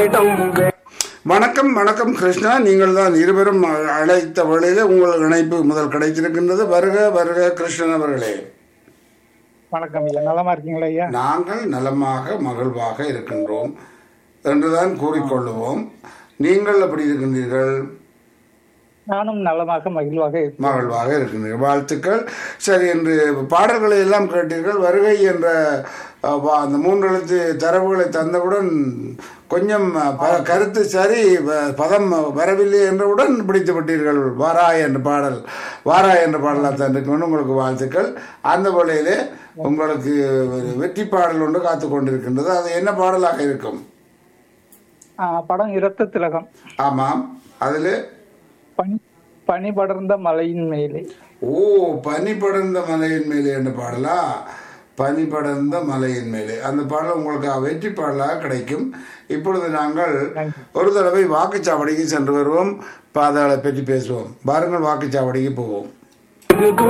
வேடம் வணக்கம் வணக்கம் கிருஷ்ணா நீங்கள் தான் இருவரும் அ- அழைத்த வேளையில உங்கள் இணைப்பு முதல் கிடைத்திருக்கின்றது வருக வருக கிருஷ்ணன் அவர்களே வணக்கம் ஐயா நலமா இருக்கீங்களா ஐயா நாங்கள் நலமாக மகிழ்வாக இருக்கின்றோம் என்றுதான் கூறிக்கொள்ளுவோம் நீங்கள் எப்படி இருக்கின்றீர்கள் நானும் நலமாக மகிழ்வாக இருக்கேன் மகிழ்வாக இருக்கின்றீர்கள் வாழ்த்துக்கள் சரி என்று பாடல்களை எல்லாம் கேட்டீர்கள் வருகை என்ற அஹ், வா- அந்த மூன்று எழுத்து தரவுகளை தந்தவுடன் கொஞ்சம் அஹ், ப- கருத்து சரி வ- பதம் வரவில்லை என்றவுடன் பிடித்து விட்டீர்கள் வாரா என்ற பாடல் வாரா என்ற பாடலாக தந்திருக்கணும் உங்களுக்கு வாழ்த்துக்கள் அந்த வேளையிலே உங்களுக்கு ஒரு வெற்றி பாடல் ஒன்று காத்து கொண்டிருக்கின்றது அது என்ன பாடலாக இருக்கும் ஆ, படம் இரத்த திலகம் ஆமாம் அதில் பனி பனி படர்ந்த மலையின் மேலே ஓ பனி படர்ந்த மலையின் மேலே என்று பாடலா பனி படர்ந்த மலையின் மேலே அந்த பாடல் உங்களுக்கு வெற்றி பாடலாக கிடைக்கும் இப்பொழுது நாங்கள் ஒரு தடவை வாக்குச்சாவடிக்கு சென்று வருவோம் பாதாளை பற்றி பேசுவோம் பாருங்கள் வாக்குச்சாவடிக்கு போவோம் இது